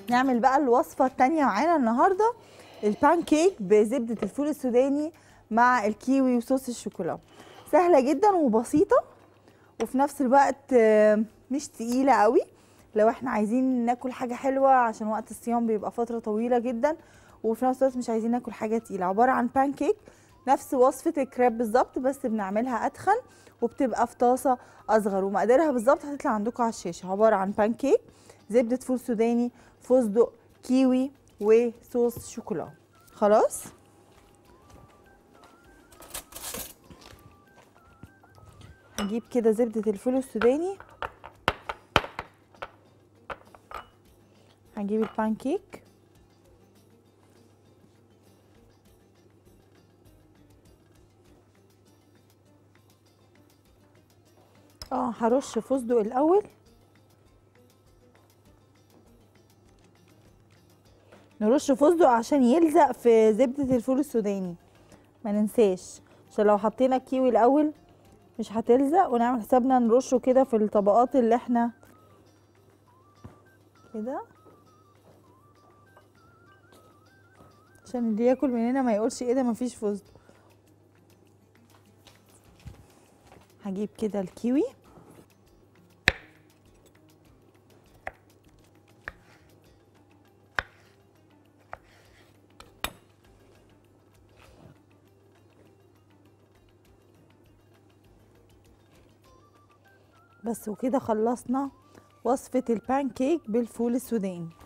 نعمل بقى الوصفه التانية معانا النهارده البان كيك بزبده الفول السوداني مع الكيوي وصوص الشوكولا سهله جدا وبسيطه وفي نفس الوقت آه، مش تقيله قوي لو احنا عايزين ناكل حاجه حلوه عشان وقت الصيام بيبقى فتره طويله جدا وفي نفس الوقت مش عايزين ناكل حاجه تقيله عباره عن بان كيك نفس وصفه الكريب بالظبط بس بنعملها اتخن وبتبقى في طاسه اصغر ومقاديرها بالظبط هتطلع عندكم على الشاشه عباره عن بان كيك زبده فول سوداني فستق كيوي وصوص شوكولا خلاص نجيب كده زبده الفول السوداني هنجيب البان كيك اه هرش فستق الاول نرش فستق عشان يلزق في زبدة الفول السوداني ما ننساش عشان لو حطينا الكيوي الاول مش هتلزق ونعمل حسابنا نرشه كده في الطبقات اللي احنا كده عشان اللي ياكل مننا ما يقولش ايه ده مفيش فستق هجيب كده الكيوي بس وكده خلصنا وصفة البان كيك بالفول السوداني